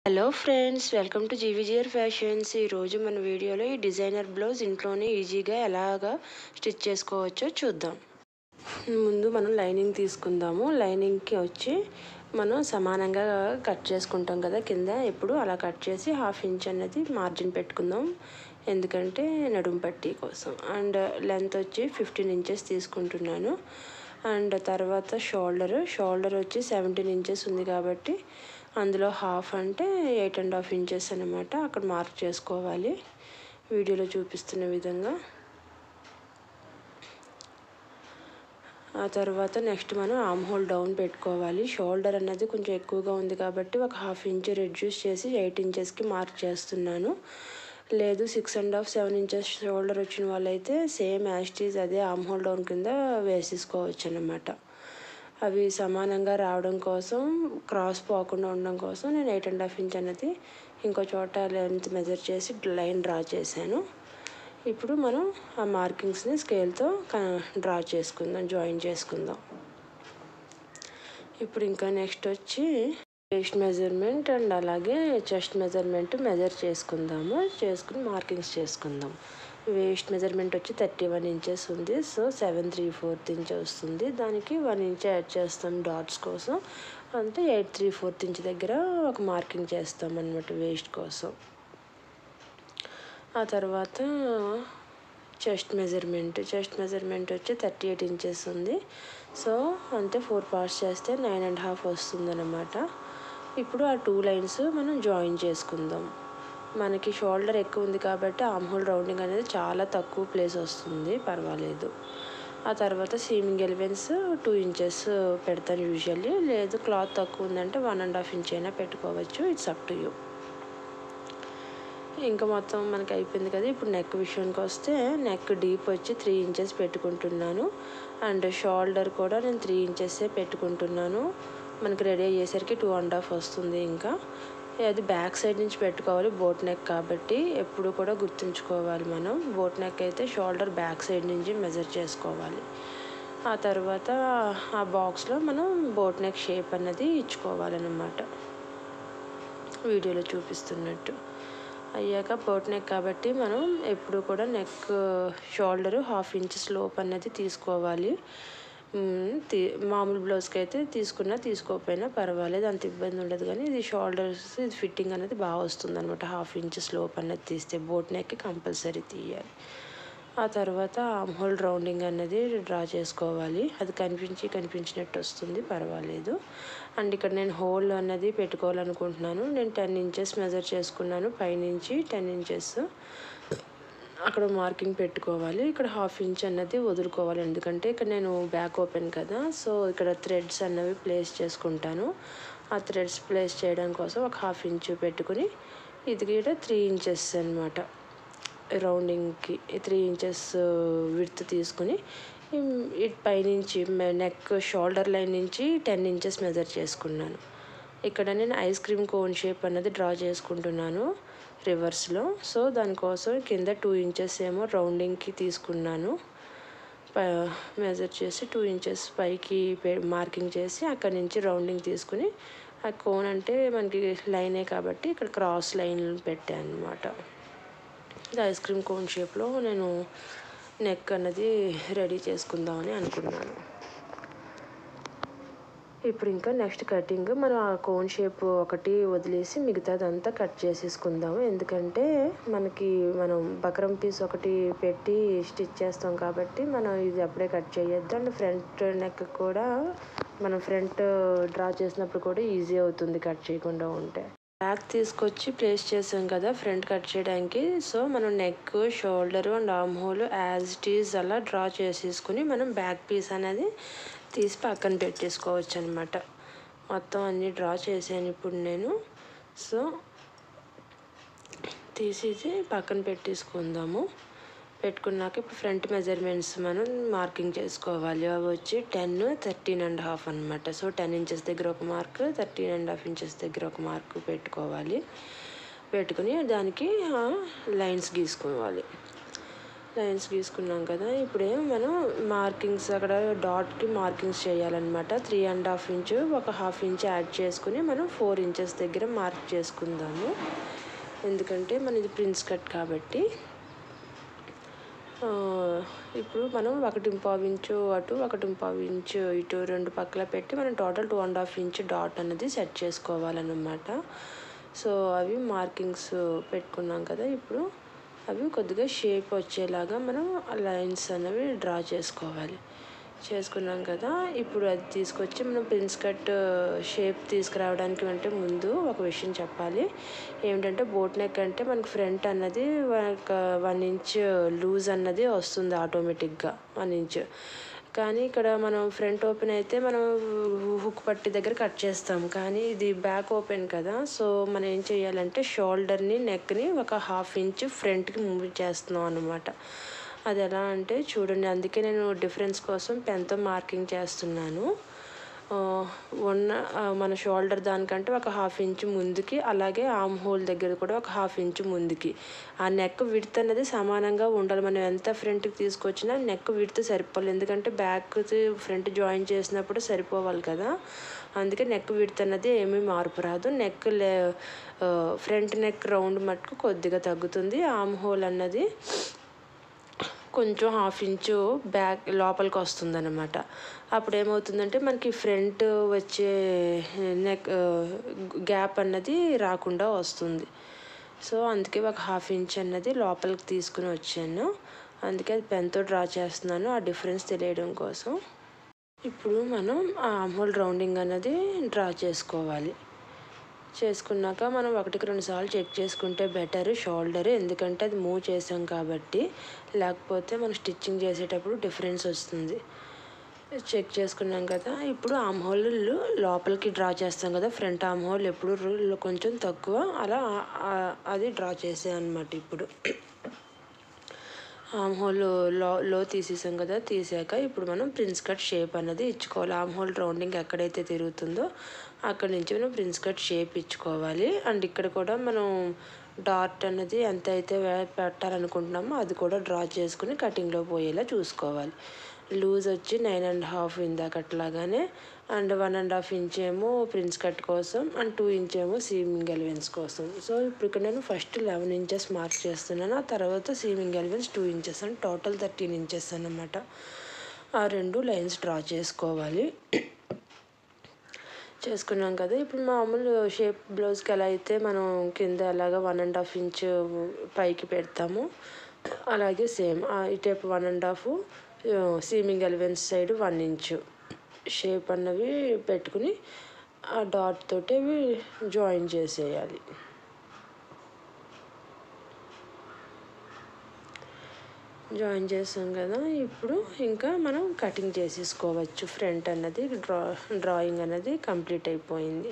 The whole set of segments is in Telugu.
Hello friends welcome to GVGR fashions ఈరోజు మన వీడియోలో ఈ డిజైనర్ బ్లౌజ్ ఇంట్లోనే ఈజీగా ఎలాగా స్టిచ్ చేసుకోవచ్చో చూద్దాం ముందు మనం లైనింగ్ తీసుకుందాము లైనింగ్కి వచ్చి మనం సమానంగా కట్ చేసుకుంటాం కదా కింద ఎప్పుడు అలా కట్ చేసి హాఫ్ ఇంచ్ అనేది మార్జిన్ పెట్టుకుందాం ఎందుకంటే నడుము పట్టీ కోసం అండ్ లెంత్ వచ్చి ఫిఫ్టీన్ ఇంచెస్ తీసుకుంటున్నాను అండ్ తర్వాత షోల్డర్ షోల్డర్ వచ్చి సెవెంటీన్ ఇంచెస్ ఉంది కాబట్టి అందులో హాఫ్ అంటే ఎయిట్ అండ్ హాఫ్ ఇంచెస్ అనమాట అక్కడ మార్క్ చేసుకోవాలి వీడియోలో చూపిస్తున్న విధంగా ఆ తర్వాత నెక్స్ట్ మనం ఆమ్ హోల్ డౌన్ పెట్టుకోవాలి షోల్డర్ అన్నది కొంచెం ఎక్కువగా ఉంది కాబట్టి ఒక హాఫ్ ఇంచ్ రెడ్యూస్ చేసి ఎయిట్ ఇంచెస్కి మార్క్ చేస్తున్నాను లేదు six and half seven inches shoulder వచ్చిన వాళ్ళైతే సేమ్ యాస్టీజ్ అదే ఆమ్ హోల్ డౌన్ కింద వేసేసుకోవచ్చు అనమాట అవి సమానంగా రావడం కోసం క్రాస్ పోకుండా ఉండడం కోసం నేను ఎయిట్ అండ్ హాఫ్ ఇంచ్ అనేది ఇంకో చోట లెంత్ మెజర్ చేసి లైన్ డ్రా చేశాను ఇప్పుడు మనం ఆ మార్కింగ్స్ని స్కేల్తో డ్రా చేసుకుందాం జాయిన్ చేసుకుందాం ఇప్పుడు ఇంకా నెక్స్ట్ వచ్చి వేస్ట్ మెజర్మెంట్ అండ్ అలాగే చెస్ట్ మెజర్మెంట్ మెజర్ చేసుకుందాము చేసుకుని మార్కింగ్స్ చేసుకుందాం వేస్ట్ మెజర్మెంట్ వచ్చి థర్టీ వన్ ఇంచెస్ ఉంది so seven three fourth inch వస్తుంది దానికి వన్ ఇంచ్ యాడ్ చేస్తాం డాట్స్ కోసం అంటే ఎయిట్ త్రీ ఫోర్త్ ఇంచ్ దగ్గర ఒక మార్కింగ్ చేస్తాం అనమాట వేస్ట్ కోసం ఆ తర్వాత చెస్ట్ మెజర్మెంట్ చెస్ట్ మెజర్మెంట్ వచ్చి థర్టీ ఎయిట్ ఇంచెస్ ఉంది సో అంటే ఫోర్ పార్ట్స్ చేస్తే నైన్ అండ్ హాఫ్ వస్తుంది అనమాట ఇప్పుడు ఆ టూ లైన్స్ మనం జాయిన్ చేసుకుందాం మనకి షోల్డర్ ఎక్కువ ఉంది కాబట్టి ఆమ్ హోల్ రౌండింగ్ అనేది చాలా తక్కువ ప్లేస్ వస్తుంది పర్వాలేదు ఆ తర్వాత సీమింగ్ ఎలివెన్స్ టూ ఇంచెస్ పెడతాను యూజువల్లీ లేదు క్లాత్ తక్కువ ఉందంటే వన్ అండ్ హాఫ్ ఇంచ్ అయినా పెట్టుకోవచ్చు ఇట్స్ అప్ టు యూ ఇంకా మొత్తం మనకి అయిపోయింది కదా ఇప్పుడు నెక్ విషయానికి వస్తే నెక్ డీప్ వచ్చి త్రీ ఇంచెస్ పెట్టుకుంటున్నాను అండ్ షోల్డర్ కూడా నేను త్రీ ఇంచెస్సే పెట్టుకుంటున్నాను మనకి రెడీ అయ్యేసరికి టూ అండ్ హాఫ్ వస్తుంది ఇంకా అది బ్యాక్ సైడ్ నుంచి పెట్టుకోవాలి బోట్ నెక్ కాబట్టి ఎప్పుడు కూడా గుర్తుంచుకోవాలి మనం బోట్ నెక్ అయితే షోల్డర్ బ్యాక్ సైడ్ నుంచి మెజర్ చేసుకోవాలి ఆ తర్వాత ఆ బాక్స్లో మనం బోట్ నెక్ షేప్ అన్నది ఇచ్చుకోవాలన్నమాట వీడియోలో చూపిస్తున్నట్టు అయ్యాక బోట్ నెక్ కాబట్టి మనం ఎప్పుడు కూడా neck shoulder half inch slope అనేది తీసుకోవాలి తీ మామూలు బ్లౌజ్కి అయితే తీసుకున్నా తీసుకోకపోయినా పర్వాలేదు అంత ఇబ్బంది ఉండదు కానీ ఇది షోల్డర్స్ ఇది ఫిట్టింగ్ అనేది బాగా వస్తుంది అనమాట హాఫ్ ఇంచ్ స్లోప్ అనేది తీస్తే బోట్ నెక్ కంపల్సరీ తీయాలి ఆ తర్వాత ఆమ్ హోల్ రౌండింగ్ అనేది డ్రా చేసుకోవాలి అది కనిపించి కనిపించినట్టు వస్తుంది పర్వాలేదు అండ్ ఇక్కడ నేను హోల్ అన్నది పెట్టుకోవాలనుకుంటున్నాను నేను టెన్ ఇంచెస్ మెజర్ చేసుకున్నాను పైనుంచి టెన్ ఇంచెస్ అక్కడ మార్కింగ్ పెట్టుకోవాలి ఇక్కడ హాఫ్ ఇంచ్ అన్నది వదులుకోవాలి ఎందుకంటే ఇక్కడ నేను బ్యాక్ ఓపెన్ కదా సో ఇక్కడ థ్రెడ్స్ అన్నవి ప్లేస్ చేసుకుంటాను ఆ థ్రెడ్స్ ప్లేస్ చేయడం కోసం ఒక హాఫ్ ఇంచ్ పెట్టుకుని ఇది కూడా త్రీ ఇంచెస్ అనమాట రౌండింగ్కి త్రీ ఇంచెస్ విడ్త్ తీసుకుని ఇటు పైనుంచి నెక్ షోల్డర్ లైన్ నుంచి టెన్ ఇంచెస్ మెజర్ చేసుకున్నాను ఇక్కడ నేను ఐస్ క్రీమ్ కోన్ షేప్ అన్నది డ్రా చేసుకుంటున్నాను రివర్స్లో సో దానికోసం కింద టూ ఇంచెస్ ఏమో రౌండింగ్కి తీసుకున్నాను మెజర్ చేసి టూ ఇంచెస్ పైకి మార్కింగ్ చేసి అక్కడి నుంచి రౌండింగ్ తీసుకుని ఆ కోన్ అంటే మనకి లైనే కాబట్టి ఇక్కడ క్రాస్ లైన్ పెట్టాను అనమాట ఇది ఐస్ క్రీమ్ కోన్ షేప్లో నేను నెక్ అన్నది రెడీ చేసుకుందామని అనుకున్నాను ఇప్పుడు ఇంకా నెక్స్ట్ కటింగ్ మనం ఆ కోన్ షేప్ ఒకటి వదిలేసి మిగతాదంతా కట్ చేసేసుకుందాము ఎందుకంటే మనకి మనం బకరం పీస్ ఒకటి పెట్టి స్టిచ్ చేస్తాం కాబట్టి మనం ఇది అప్పుడే కట్ చేయొద్దు అండ్ ఫ్రంట్ నెక్ కూడా మనం ఫ్రంట్ డ్రా చేసినప్పుడు కూడా ఈజీ అవుతుంది కట్ చేయకుండా ఉంటే బ్యాక్ తీసుకొచ్చి ప్లేస్ చేసాం కదా ఫ్రంట్ కట్ చేయడానికి సో మనం neck shoulder and arm hole as it is అలా డ్రా చేసేసుకుని మనం బ్యాక్ పీస్ అనేది తీసి పక్కన పెట్టేసుకోవచ్చు అనమాట మొత్తం అన్నీ డ్రా చేశాను ఇప్పుడు నేను సో తీసేసి పక్కన పెట్టేసుకుందాము పెట్టుకున్నాక ఇప్పుడు ఫ్రంట్ మెజర్మెంట్స్ మనం మార్కింగ్ చేసుకోవాలి అవి వచ్చి టెన్ థర్టీన్ అండ్ హాఫ్ అనమాట సో టెన్ ఇంచెస్ దగ్గర ఒక mark thirteen and half inches దగ్గర ఒక మార్క్ పెట్టుకోవాలి పెట్టుకుని దానికి లైన్స్ గీసుకోవాలి లైన్స్ గీసుకున్నాం కదా ఇప్పుడేం మనం మార్కింగ్స్ అక్కడ డాట్కి మార్కింగ్స్ చేయాలన్నమాట త్రీ అండ్ హాఫ్ ఇంచు ఒక హాఫ్ ఇంచ్ యాడ్ చేసుకుని మనం ఫోర్ ఇంచెస్ దగ్గర మార్క్ చేసుకుందాము ఎందుకంటే మన ఇది ప్రిన్స్ కట్ కాబట్టి ఆ, ఇప్పుడు మనం ఒకటి పావు ఇంచు అటు ఒకటి పావు ఇంచు ఇటు రెండు పక్కల పెట్టి మనం total two and half inch dot అనేది సెట్ చేసుకోవాలన్నమాట సో అవి మార్కింగ్స్ పెట్టుకున్నాం కదా ఇప్పుడు అవి కొద్దిగా షేప్ వచ్చేలాగా మనం లైన్స్ అనేవి డ్రా చేసుకోవాలి చేసుకున్నాం కదా ఇప్పుడు అది తీసుకొచ్చి మనం ప్రిన్స్ కట్ షేప్ తీసుకురావడానికి అంటే ముందు ఒక విషయం చెప్పాలి ఏమిటంటే బోట్ నెక్ అంటే మనకి ఫ్రంట్ అన్నది ఒక వన్ ఇంచ్ లూజ్ అన్నది వస్తుంది ఆటోమేటిక్గా వన్ ఇంచ్ కానీ ఇక్కడ మనం ఫ్రంట్ ఓపెన్ అయితే మనం హుక్ పట్టి దగ్గర కట్ చేస్తాం కానీ ఇది బ్యాక్ ఓపెన్ కదా సో మనం ఏం చేయాలంటే షోల్డర్ని నెక్ని ఒక హాఫ్ ఇంచ్ ఫ్రంట్కి మూవ్ చేస్తున్నాం అనమాట అది ఎలా అంటే చూడండి అందుకే నేను డిఫరెన్స్ కోసం పెన్తో మార్కింగ్ చేస్తున్నాను ఆ, ఉన్న ఆ, మన షోల్డర్ దానికంటే ఒక హాఫ్ ఇంచ్ ముందుకి అలాగే ఆమ్ హోల్ దగ్గర కూడా ఒక హాఫ్ ఇంచ్ ముందుకి ఆ నెక్ విడ్త్ అనేది సమానంగా ఉండాలి మనం ఎంత ఫ్రంట్కి తీసుకొచ్చినా నెక్ విడ్త్ సరిపోవాలి ఎందుకంటే బ్యాక్ ఫ్రంట్ జాయిన్ చేసినప్పుడు సరిపోవాలి కదా అందుకే నెక్ విడ్త్ అన్నది ఏమీ మార్పు రాదు నెక్ లే ఫ్రంట్ నెక్ రౌండ్ మట్టుకు కొద్దిగా తగ్గుతుంది ఆమ్ హోల్ అన్నది కొంచెం హాఫ్ ఇంచు బ్యాక్ లోపలికి వస్తుంది అనమాట అప్పుడు ఏమవుతుందంటే మనకి ఫ్రంట్ వచ్చే నెక్ గ్యాప్ అన్నది రాకుండా వస్తుంది సో అందుకే ఒక హాఫ్ ఇంచ్ అన్నది లోపలికి తీసుకుని వచ్చాను అందుకే అది పెన్తో డ్రా చేస్తున్నాను ఆ డిఫరెన్స్ తెలియడం కోసం ఇప్పుడు మనం ఆ అమూల్ రౌండింగ్ అన్నది డ్రా చేసుకోవాలి చేసుకున్నాక మనం ఒకటికి రెండు సార్లు చెక్ చేసుకుంటే బెటర్ షోల్డర్ ఎందుకంటే అది మూవ్ చేసాం కాబట్టి లేకపోతే మనం స్టిచ్చింగ్ చేసేటప్పుడు డిఫరెన్స్ వస్తుంది చెక్ చేసుకున్నాం కదా ఇప్పుడు ఆమ్ హోల్ లోపలికి డ్రా చేస్తాం కదా ఫ్రంట్ ఆమ్ హోల్ ఎప్పుడు రు- కొంచెం తక్కువ అలా ఆ- అది డ్రా చేసే అనమాట ఇప్పుడు ఆమ్ హోల్ లో లో తీసేసాం కదా తీసాక ఇప్పుడు మనం ప్రిన్స్ కట్ షేప్ అనేది ఇచ్చుకోవాలి ఆమ్ హోల్ రౌండింగ్ ఎక్కడైతే తిరుగుతుందో అక్కడి నుంచి మనం ప్రిన్స్ కట్ షేప్ ఇచ్చుకోవాలి అండ్ ఇక్కడ కూడా మనం డాట్ అనేది ఎంత అయితే వే- పెట్టాలనుకుంటున్నామో అది కూడా డ్రా చేసుకుని కటింగ్లో పోయేలా చూసుకోవాలి లూజ్ వచ్చి నైన్ అండ్ హాఫ్ ఇందాక అట్లాగానే and one and half inch ఏమో ప్రిన్స్ కట్ కోసం అండ్ టూ ఇంచ్ ఏమో సీమింగ్ ఎలివెన్స్ కోసం సో ఇప్పుడు ఇక్కడ నేను ఫస్ట్ లెవెన్ ఇంచెస్ మార్క్ చేస్తున్నాను ఆ తర్వాత seaming allowance two inches and total thirteen inches అన్నమాట ఆ రెండు లైన్స్ డ్రా చేసుకోవాలి చేసుకున్నాం కదా ఇప్పుడు మామూలు షేప్ బ్లౌజ్కి ఎలా అయితే మనం కింద అలాగా వన్ అండ్ హాఫ్ ఇంచ్ పైకి పెడతాము అలాగే సేమ్ ఇటేపు one and half seaming allowance side one inch shape అన్నవి పెట్టుకుని ఆ డాట్ తోటి అవి జాయిన్ చేసేయాలి జాయిన్ చేసాం కదా ఇప్పుడు ఇంకా మనం కటింగ్ చేసేసుకోవచ్చు ఫ్రంట్ అన్నది డ్రా డ్రాయింగ్ అనేది కంప్లీట్ అయిపోయింది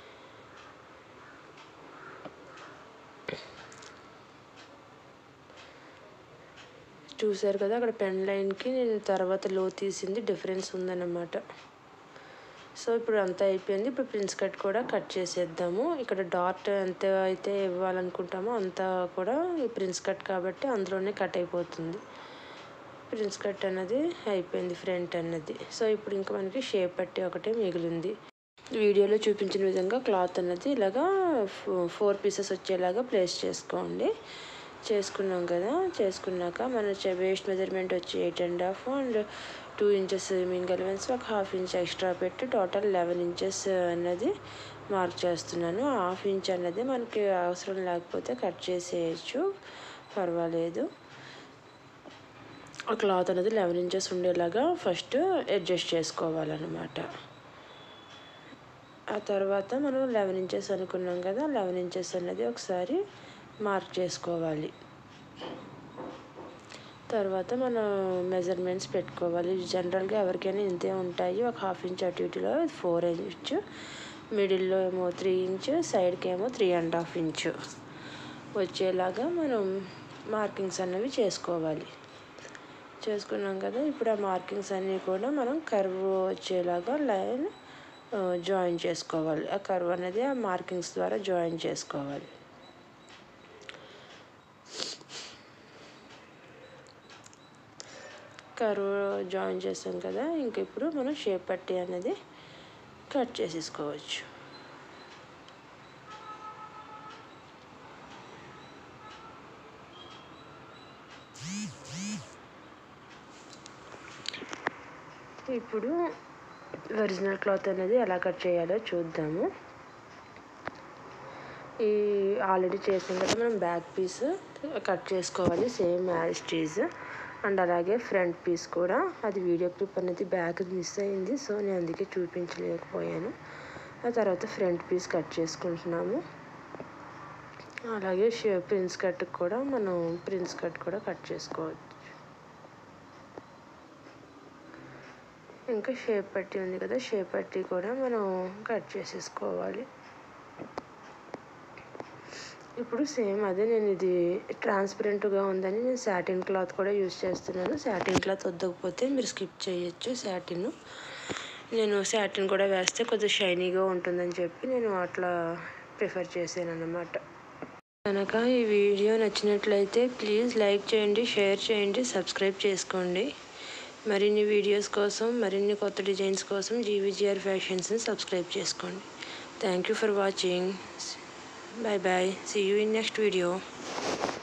చూసారు కదా అక్కడ పెన్ లైన్కి నేను తర్వాత లో తీసింది డిఫరెన్స్ ఉందన్నమాట సో ఇప్పుడు అంతా అయిపోయింది ఇప్పుడు ప్రిన్స్ కట్ కూడా కట్ చేసేద్దాము ఇక్కడ డాట్ ఎంత అయితే ఇవ్వాలనుకుంటామో అంతా కూడా ఈ ప్రిన్స్ కట్ కాబట్టి అందులోనే కట్ అయిపోతుంది ప్రిన్స్ కట్ అన్నది అయిపోయింది ఫ్రంట్ అన్నది సో ఇప్పుడు ఇంకా మనకి షేప్ పట్టి ఒకటే మిగిలింది వీడియోలో చూపించిన విధంగా క్లాత్ అన్నది ఇలాగా ఫోర్ పీసెస్ వచ్చేలాగా ప్లేస్ చేసుకోండి చేసుకున్నాం కదా చేసుకున్నాక మన వేస్ట్ మెజర్మెంట్ వచ్చి eight and half and two inches seaming allowance ఒక హాఫ్ ఇంచ్ ఎక్స్ట్రా పెట్టి టోటల్ లెవెన్ ఇంచెస్ అన్నది మార్క్ చేస్తున్నాను హాఫ్ ఇంచ్ అన్నది మనకి అవసరం లేకపోతే కట్ చేసేయచ్చు పర్వాలేదు ఆ క్లాత్ అనేది లెవెన్ ఇంచెస్ ఉండేలాగా ఫస్ట్ అడ్జస్ట్ చేసుకోవాలన్నమాట ఆ తర్వాత మనం లెవెన్ ఇంచెస్ అనుకున్నాం కదా లెవెన్ ఇంచెస్ అనేది ఒకసారి మార్క్ చేసుకోవాలి తర్వాత మనం మెజర్మెంట్స్ పెట్టుకోవాలి జనరల్గా ఎవరికైనా ఇంతే ఉంటాయి ఒక హాఫ్ ఇంచ్ అటు ఇటులో ఫోర్ ఇంచ్ మిడిల్లో ఏమో త్రీ ఇంచ్ సైడ్కి ఏమో త్రీ అండ్ హాఫ్ ఇంచ్ వచ్చేలాగా మనం మార్కింగ్స్ అనేవి చేసుకోవాలి చేసుకున్నాం కదా ఇప్పుడు ఆ మార్కింగ్స్ అన్నీ కూడా మనం కర్వ్ వచ్చేలాగా లైన్ జాయిన్ చేసుకోవాలి ఆ కర్వ్ అనేది ఆ మార్కింగ్స్ ద్వారా జాయిన్ చేసుకోవాలి కర్వ్ జాయిన్ చేస్తాం కదా ఇంక ఇప్పుడు మనం షేప్ పట్టి అనేది కట్ చేసేసుకోవచ్చు ఇప్పుడు ఒరిజినల్ క్లాత్ అనేది ఎలా కట్ చేయాలో చూద్దాము ఈ ఆల్రెడీ చేసాం కదా మనం బ్యాక్ పీస్ కట్ చేసుకోవాలి సేమ్ యాజ్ స్టీజ్ అండ్ అలాగే ఫ్రంట్ పీస్ కూడా అది వీడియో క్లిప్ అనేది బ్యాక్ మిస్ అయింది సో నేను అందుకే చూపించలేకపోయాను ఆ తర్వాత ఫ్రంట్ పీస్ కట్ చేసుకుంటున్నాము అలాగే షే ప్రిన్స్ కట్ కూడా మనం ప్రిన్స్ కట్ కూడా కట్ చేసుకోవచ్చు ఇంకా షేప్ పట్టి ఉంది కదా షేప్ పట్టి కూడా మనం కట్ చేసేసుకోవాలి ఇప్పుడు సేమ్ అదే నేను ఇది ట్రాన్స్పరెంట్గా ఉందని నేను శాటిన్ క్లాత్ కూడా యూస్ చేస్తున్నాను శాటిన్ క్లాత్ వద్దకపోతే మీరు స్కిప్ చేయొచ్చు శాటిన్ నేను శాటిన్ కూడా వేస్తే కొద్దిగా షైనీగా ఉంటుందని చెప్పి నేను అట్లా ప్రిఫర్ చేశాను అన్నమాట కనుక ఈ వీడియో నచ్చినట్లయితే ప్లీజ్ లైక్ చేయండి షేర్ చేయండి సబ్స్క్రైబ్ చేసుకోండి మరిన్ని వీడియోస్ కోసం మరిన్ని కొత్త డిజైన్స్ కోసం జీవీజీఆర్ ఫ్యాషన్స్ని సబ్స్క్రైబ్ చేసుకోండి thank you for watching Bye bye. See you in next video.